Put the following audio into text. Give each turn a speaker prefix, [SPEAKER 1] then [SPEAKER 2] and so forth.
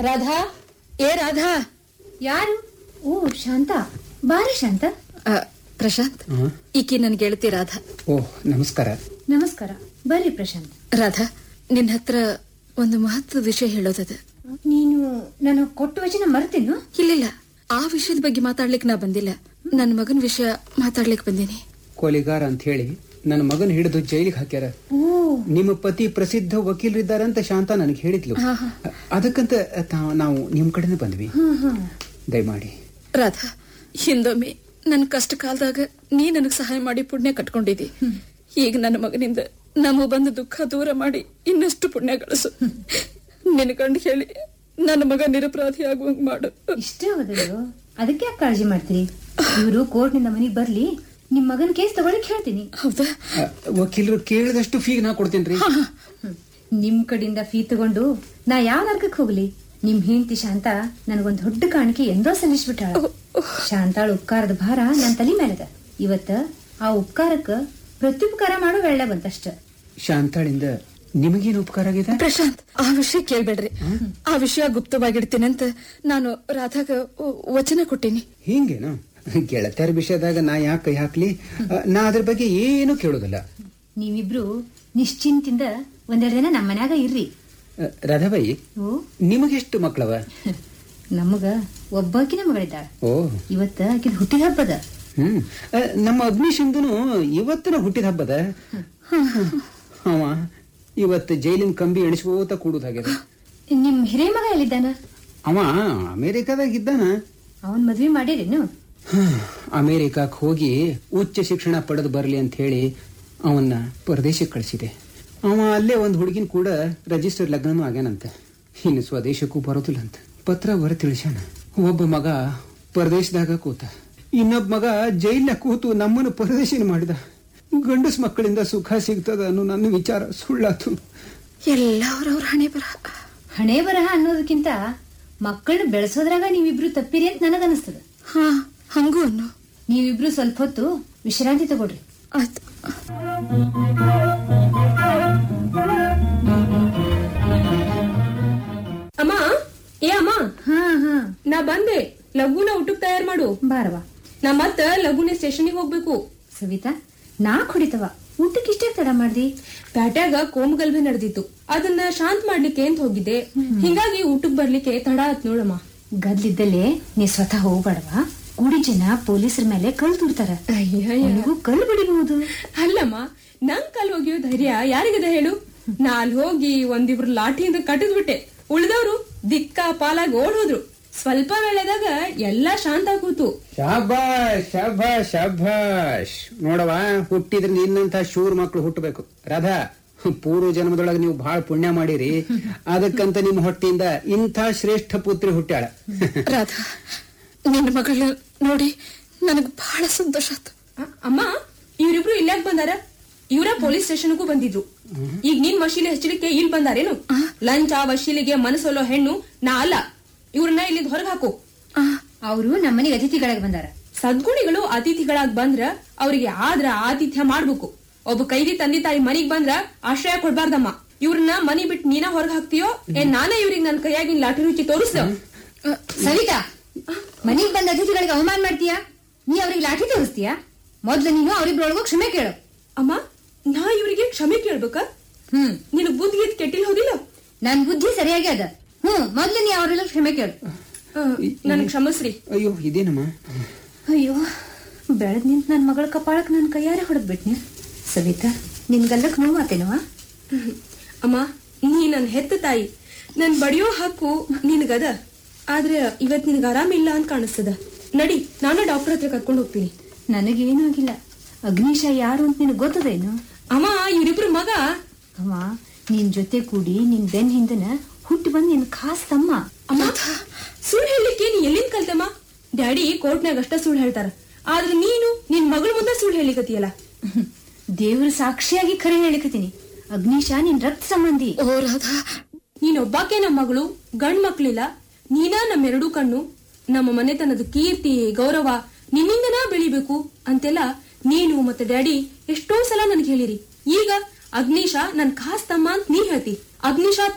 [SPEAKER 1] ರಾಧಾ ಏ ರಾಧಾ
[SPEAKER 2] ಯಾರು ಓ ಶಾಂತ ಬಾರಿ ಶಾಂತ
[SPEAKER 1] ಆ, ಪ್ರಶಾಂತ್
[SPEAKER 3] ಹಾ?
[SPEAKER 1] ಈಕಿ ನನ್ ಗೆಳತಿ ರಾಧಾ
[SPEAKER 3] ಓ ನಮಸ್ಕಾರ
[SPEAKER 2] ನಮಸ್ಕಾರ ಬರ್ರಿ ಪ್ರಶಾಂತ್
[SPEAKER 1] ರಾಧಾ ನಿನ್ ಹತ್ರ ಒಂದು ಮಹತ್ವದ ವಿಷಯ ಹೇಳೋದದ
[SPEAKER 2] ನೀನು ನಾನು ಕೊಟ್ಟ ವಚನ ಮರ್ತೀನು
[SPEAKER 1] ಇಲ್ಲಿಲ್ಲ ಆ ವಿಷಯದ ಬಗ್ಗೆ ಮಾತಾಡ್ಲಿಕ್ ನಾ ಬಂದಿಲ್ಲ ನನ್ನ ಮಗನ ವಿಷಯ ಮಾತಾಡ್ಲಿಕ್ ಬಂದೀನಿ
[SPEAKER 3] ಕೊಲೆಗಾರ ಅಂತ ಹೇಳಿ ನನ್ನ ಮಗನ ಹಿಡಿದು ಜೈಲಿಗೆ ಹಾಕ್ಯಾರ
[SPEAKER 2] ಓ
[SPEAKER 3] ನಿಮ್ಮ ಪತಿ ಪ್ರಸಿದ್ಧ ವಕೀಲರಿದ್ದಾರಂತ ಶಾಂತ ನನಗೆ ಹೇಳಿದ್ಲು ಅದಕ್ಕಂತ ತಾ- ನಾವು ನಿಮ್ ಕಡೆನೇ ಬಂದ್ವಿ
[SPEAKER 2] ಹ್ಮ್ ಹ್ಮ್
[SPEAKER 3] ದಯಮಾಡಿ
[SPEAKER 1] ರಾಧಾ ಹಿಂದೊಮ್ಮೆ ನನ್ ಕಷ್ಟ ಕಾಲದಾಗ ನೀ ನನಗ್ ಸಹಾಯ ಮಾಡಿ ಪುಣ್ಯ ಕಟ್ಕೊಂಡಿದ್ದಿ ಈಗ ನನ್ನ ಮಗನಿಂದ ನಮ್ಮ ಬಂದ ದುಃಖ ದೂರ ಮಾಡಿ ಇನ್ನಷ್ಟು ಪುಣ್ಯ ಗಳಿಸು ನಿನ್ ಕಂಡು ಹೇಳಿ ನನ್ನ ಮಗ ನಿರಪರಾಧಿ ಆಗುವಂಗ್ ಮಾಡು
[SPEAKER 2] ಇಷ್ಟೇ ಹೋದಳು ಅದಕ್ಕೆ ಯಾಕೆ ಕಾಳಜಿ ಮಾಡ್ತೀರಿ ಇವರು ಕೋರ್ಟ್ನಿಂದ ಮನೆಗೆ ಬರ್ಲಿ ನಿಮ್ ಮಗನ ಕೇಸ್ ತಗೊಳಕ್ ಹೇಳ್ತೀನಿ
[SPEAKER 1] ಹೌದಾ
[SPEAKER 3] ಅ, ವಕೀಲರು ಕೇಳಿದಷ್ಟು ಫೀಗ್ ನಾ ಕೊಡ್ತೇನ್ರಿ
[SPEAKER 2] ಹ್ಮ್. ನಿಮ್ ಕಡೆಯಿಂದ ಫೀ ತಗೊಂಡು ನಾ ಯಾವ ನರ್ಕಕ್ ಹೋಗ್ಲಿ ನಿಮ್ ಹೆಂಡತಿ ಶಾಂತ ನನಗೊಂದ್ ದೊಡ್ಡ ಕಾಣಿಕೆ ಎಂದೋ ಸಲ್ಲಿಸ್ಬಿಟ್ಟಾಳ ಶಾಂತಾಳ ಉಪಕಾರದ ಭಾರ ನನ್ ತಲೆ ಮೇಲದ ಇವತ್ತ ಆ ಉಪಕಾರಕ್ಕ ಪ್ರತ್ಯುಪಕಾರ ಮಾಡೋ ವೇಳೆ ಬಂತಷ್ಟ
[SPEAKER 3] ಶಾಂತಾಳಿಂದ ನಿಮಗೇನು ಉಪಕಾರ ಆಗಿದೆ
[SPEAKER 1] ಪ್ರಶಾಂತ್ ಆ ವಿಷಯ ಕೇಳ್ಬೇಡ್ರಿ ಆ ವಿಷಯ ಗುಪ್ತವಾಗಿಡ್ತೀನಂತ ನಾನು ರಾಧಾಗ ವ- ವಚನ ಕೊಟ್ಟೀನಿ
[SPEAKER 3] ಹಿಂಗೇನು ಗೆಳತಿಯರ ವಿಷಯದಾಗ ನಾ ಯಾಕೆ ಕೈ ಹಾಕ್ಲಿ ಅ, ನಾ ಅದ್ರ ಬಗ್ಗೆ ಏನು ಕೇಳೋದಿಲ್ಲ
[SPEAKER 2] ನೀವಿಬ್ರು ನಿಶ್ಚಿಂತಿಂದ ಒಂದೆರಡು ದಿನ ನಮ್ಮ ಮನ್ಯಾಗ ಇರ್ರಿ
[SPEAKER 3] ಅ, ರಾಧಾಬಾಯಿ
[SPEAKER 2] ಓ
[SPEAKER 3] ನಿಮಗೆಷ್ಟು ಮಕ್ಕಳವ
[SPEAKER 2] ನಮಗ ಒಬ್ಬಾಕಿನ ಮಗಳಿದ್ದಾಳ
[SPEAKER 3] ಓ
[SPEAKER 2] ಇವತ್ತ ಆಕಿದ ಹುಟ್ಟಿದ ಹಬ್ಬದ
[SPEAKER 3] ಹ್ಮ್ ಅ, ನಮ್ಮ ಅಗ್ನಿಶಂದನು ಇವತ್ತಿನ ಹುಟ್ಟಿದ ಹಬ್ಬದ ಅವ ಇವತ್ತು ಜೈಲಿನ ಕಂಬಿ ಎಣಿಸ್ಕೋತ ಕೂಡುದಾಗ್ಯದ
[SPEAKER 2] ನಿಮ್ ಹಿರೇ ಮಗ ಎಲ್ಲಿದ್ದಾನ
[SPEAKER 3] ಅವ ಅಮೇರಿಕಾದಾಗ ಇದ್ದಾನ
[SPEAKER 2] ಅವನ್ ಮದ್ವಿ ಮಾಡಿರೇನು
[SPEAKER 3] ಹ್ಮ್. ಅಮೇರಿಕಾಕ್ ಹೋಗಿ ಉಚ್ಚ ಶಿಕ್ಷಣ ಪಡೆದು ಬರ್ಲಿ ಅಂತ ಹೇಳಿ ಅವನ್ನ ಪರದೇಶಕ್ಕೆ ಕಳಿಸಿದೆ ಅವ ಅಲ್ಲೇ ಒಂದು ಹುಡುಗಿನ ಕೂಡ ರಿಜಿಸ್ಟರ್ ಲಗ್ನನೂ ಆಗ್ಯಾನಂತ ಇನ್ನು ಸ್ವದೇಶಕ್ಕೂ ಬರೋದಿಲ್ಲ ಅಂತ ಪತ್ರ ಬರ ತಿಳಿಸ್ಯಾನ ಒಬ್ಬ ಮಗ ಪರದೇಶದಾಗ ಕೂತ ಇನ್ನೊಬ್ಬ ಮಗ ಜೈಲ್ನ ಕೂತು ನಮ್ಮನ್ನು ಪರದೇಶಿನ ಮಾಡಿದ ಗಂಡಸ್ ಮಕ್ಕಳಿಂದ ಸುಖ ಸಿಗ್ತದ ಅನ್ನೋ ನನ್ನ ವಿಚಾರ ಸುಳ್ಳಾತು
[SPEAKER 1] ಎಲ್ಲ ಅವ್ರವ್ರ ಹಣೆ ಬರ
[SPEAKER 2] ಹಣೆ ಬರಹ ಅನ್ನೋದಕ್ಕಿಂತ ಮಕ್ಕಳನ್ನ ಬೆಳೆಸೋದ್ರಾಗ ನೀವಿಬ್ರು ತಪ್ಪಿರಿ ಅಂತ ನನಗನ್ನಿಸ್ತದ
[SPEAKER 1] ಹಾ ಹಂಗೂ ಅನ್ನು
[SPEAKER 2] ನೀವಿಬ್ರು ಸ್ವಲ್ಪ ಹೊತ್ತು ವಿಶ್ರಾಂತಿ ತಗೊಳ್ರಿ
[SPEAKER 1] ಆಯ್ತು
[SPEAKER 4] ಅಮ್ಮ ಏ ಅಮ್ಮ
[SPEAKER 2] ಹಾ ಹಾ
[SPEAKER 4] ನಾ ಬಂದೆ ಲಘುನ ಊಟಕ್ ತಯಾರ್ ಮಾಡು
[SPEAKER 2] ಬಾರವಾ
[SPEAKER 4] ನಾ ಮತ್ತ ಲಘುನೆ ಸ್ಟೇಷನ್ಗೆ ಹೋಗ್ಬೇಕು
[SPEAKER 2] ಸವಿತಾ ನಾ ಹೊಡಿತವ ಊಟಕ್ಕೆ ಇಷ್ಟೇ ತಡ ಮಾಡ್ದಿ
[SPEAKER 4] ಪ್ಯಾಟ್ಯಾಗ ಕೋಮಗಲ್ಭೆ ನಡೆದಿತ್ತು ಅದನ್ನ ಶಾಂತ್ ಮಾಡ್ಲಿಕ್ಕೆ ಅಂತ ಹೋಗಿದ್ದೆ ಹಿಂಗಾಗಿ ಊಟಕ್ ಬರ್ಲಿಕ್ಕೆ ತಡ ಆತ್ ನೋಡಮ್ಮ
[SPEAKER 2] ಗದ್ಲಿದ್ದಲ್ಲೇ ನೀ ಸ್ವತಃ ಹೋಗ್ಬೇಡವಾ ಗುಡಿ ಜನ ಪೊಲೀಸರ ಮೇಲೆ ಕಲ್ ತುಡ್ತಾರ ನನಗೂ ಕಲ್ಲು ಬಿಡಿಬಹುದು
[SPEAKER 4] ಅಲ್ಲಮ್ಮ ನಂಗ್ ಕಲ್ ಹೋಗಿಯೋ ಧೈರ್ಯ ಯಾರಿಗದ ಹೇಳು ನಾ ಅಲ್ಲಿ ಹೋಗಿ ಒಂದಿಬ್ರು ಲಾಠಿಯಿಂದ ಕಟ್ಟಿದ್ಬಿಟ್ಟೆ ಉಳಿದವ್ರು ದಿಕ್ಕ ಪಾಲಾಗಿ ಓಡ್ ಹೋದ್ರು ಸ್ವಲ್ಪ ವೇಳೆದಾಗ ಎಲ್ಲಾ ಶಾಂತ ಕೂತು
[SPEAKER 3] ಶಾಬಾಷ್ ಶಾಬಾಷ್ ಶಾಬಾಷ್ ನೋಡವ ಹುಟ್ಟಿದ್ರೆ ನಿನ್ನಂತ ಶೂರ್ ಮಕ್ಕಳು ಹುಟ್ಟಬೇಕು ರಾಧಾ ಪೂರ್ವ ಜನ್ಮದೊಳಗೆ ನೀವು ಬಹಳ ಪುಣ್ಯ ಮಾಡಿರಿ ಅದಕ್ಕಂತ ನಿಮ್ಮ ಹೊಟ್ಟಿಯಿಂದ ಇಂಥ ಶ್ರೇಷ್ಠ ಪುತ್ರಿ ಹುಟ್ಟ್ಯಾಳ
[SPEAKER 1] ರಾಧಾ ನಿನ್ನ ಮಗಳ ನೋಡಿ ನನಗ್ ಬಹಳ ಸಂತೋಷ ಆಯ್ತು
[SPEAKER 4] ಅ- ಅಮ್ಮ ಇವ್ರಿಬ್ರು ಇಲ್ಲಾಕ್ ಬಂದಾರ ಇವರ ಪೊಲೀಸ್ ಸ್ಟೇಷನ್ಗೂ ಬಂದಿದ್ರು ಈಗ ನಿನ್ ವಶೀಲಿ ಹಚ್ಚಲಿಕ್ಕೆ ಇಲ್ಲಿ ಬಂದಾರೇನು ಲಂಚ ವಶೀಲಿಗೆ ಮನಸ್ಸೊಲ್ಲೋ ಹೆಣ್ಣು ನಾ ಅಲ್ಲ ಇವ್ರನ್ನ ಇಲ್ಲಿಂದ ಹೊರಗ್ ಹಾಕು
[SPEAKER 1] ಆ,
[SPEAKER 2] ಅವರು ನಮ್ಮನೆಗೆ ಅತಿಥಿಗಳಾಗಿ ಬಂದಾರ
[SPEAKER 4] ಸದ್ಗುಣಿಗಳು ಅತಿಥಿಗಳಾಗ್ ಬಂದ್ರ ಅವ್ರಿಗೆ ಆದ್ರ ಆತಿಥ್ಯ ಮಾಡ್ಬೇಕು ಒಬ್ಬ ಕೈದಿ ತಂದೆ ತಾಯಿ ಮನಿಗ್ ಬಂದ್ರ ಆಶ್ರಯ ಕೊಡ್ಬಾರ್ದಮ್ಮ ಇವ್ರನ್ನ ಮನಿ ಬಿಟ್ಟು ನೀನ ಹೊರಗ್ ಹಾಕ್ತೀಯೋ ಏನ್ ನಾನೇ ಇವ್ರಿಗೆ ನನ್ ಕೈಯಾಗಿನ ಲಾಠಿ ರುಚಿ ತೋರಿಸ್ದ
[SPEAKER 2] ಸವಿತಾ ಮನೆಗ್ ಬಂದ ಅತಿಥಿಗಳಿಗೆ ಅವಮಾನ ಮಾಡ್ತೀಯಾ ನೀ ಅವ್ರಿಗೆ ಲಾಠಿ ತೋರಿಸ್ತೀಯಾ ಮೊದ್ಲು ನೀನು ಅವ್ರಿಬ್ರೊಳಗೂ ಕ್ಷಮೆ ಕೇಳು
[SPEAKER 4] ಅಮ್ಮ ನಾ ಇವ್ರಿಗೆ ಕ್ಷಮೆ ಕೇಳ್ಬೇಕ
[SPEAKER 2] ಹ್ಮ್
[SPEAKER 4] ನಿನಗ್ ಬುದ್ಧಿ ಕೆಟ್ಟಿಲ್ ಹೋದಿಲ್ಲ
[SPEAKER 2] ನನ್ ಬುದ್ಧಿ ಸರಿಯಾಗಿ ಅದ ಹ್ಮ್ ಮೊದ್ಲು ನೀ ಅವರೆಲ್ಲ ಕ್ಷಮೆ ಕೇಳು
[SPEAKER 4] ನನ್ ಕ್ಷಮಸ್ರಿ
[SPEAKER 3] ಅಯ್ಯೋ ಇದೇನಮ್ಮ
[SPEAKER 2] ಅಯ್ಯೋ ಬೆಳೆದ್ ನಿಂತ ನನ್ ಮಗಳ ಕಪಾಳಕ್ ನನ್ ಕೈಯಾರೆ ಹೊಡೆದ್ಬಿಟ್ನಿ ಸವಿತಾ ನಿನ್ ಗಲ್ಲಕ್ ನೋವು ಆತೇನವಾ
[SPEAKER 4] ಅಮ್ಮ ನೀ ನನ್ ಹೆತ್ತ ತಾಯಿ ನನ್ ಬಡಿಯೋ ಹಕ್ಕು ನಿನಗದ ಆದ್ರೆ ಇವತ್ ನಿನಗ ಆರಾಮಿಲ್ಲ ಅಂತ ಕಾಣಿಸ್ತದ ನಡಿ ನಾನು ಡಾಕ್ಟರ್ ಹತ್ರ ಕರ್ಕೊಂಡು ಹೋಗ್ತೀನಿ
[SPEAKER 2] ನನಗೇನೂ ಆಗಿಲ್ಲ ಅಗ್ನಿಶ ಯಾರು ಅಂತ ನಿನಗ್ ಗೊತ್ತದೇನು
[SPEAKER 4] ಅಮ್ಮ ಇವ್ರಿಬ್ರು ಮಗ
[SPEAKER 2] ಅವ ನಿನ್ ಜೊತೆ ಕೂಡಿ ನಿನ್ ಬೆನ್ ಹಿಂದನ ಹುಟ್ಟಿ ಬಂದ್ ನಿನ್ ಖಾಸ್ ತಮ್ಮ
[SPEAKER 4] ಅಮ್ಮ ಸುಳ್ಳು ಹೇಳಲಿಕ್ಕೆ ನೀ ಎಲ್ಲಿಂದ ಕಲ್ತಮ್ಮ ಡ್ಯಾಡಿ ಕೋರ್ಟ್ನಾಗ ಅಷ್ಟ ಸುಳ್ಳು ಹೇಳ್ತಾರ ಆದ್ರೆ ನೀನು ನಿನ್ ಮಗಳ ಮುಂದೆ ಸುಳ್ಳು ಹೇಳಿಕತಿಯಲ್ಲ
[SPEAKER 2] ದೇವ್ರ ಸಾಕ್ಷಿಯಾಗಿ ಖರೆ ಹೇಳಿಕತೀನಿ ಅಗ್ನಿಶ ನಿನ್ ರಕ್ತ ಸಂಬಂಧಿ
[SPEAKER 1] ಓ ರಾಧಾ
[SPEAKER 4] ನೀನೊಬ್ಬಾಕೆ ನಮ್ಮ ಮಗಳು ಗಂಡ್ ಮಕ್ಳಿಲ್ಲ ನೀನ ನಮ್ಮೆರಡೂ ಕಣ್ಣು ನಮ್ಮ ಮನೆತನದ ಕೀರ್ತಿ ಗೌರವ ನಿನ್ನಿಂದನಾ ಬೆಳಿಬೇಕು ಅಂತೆಲ್ಲ ನೀನು ಮತ್ತೆ ಡ್ಯಾಡಿ ಎಷ್ಟೋ ಸಲ ನನ್ಗೆ ಹೇಳಿರಿ ಈಗ ಅಗ್ನಿಶಾ ನನ್ ಖಾಸ್ ತಮ್ಮ ಅಂತ ನೀ ಹೇಳ್ತಿ ಅಗ್ನಿಶಾ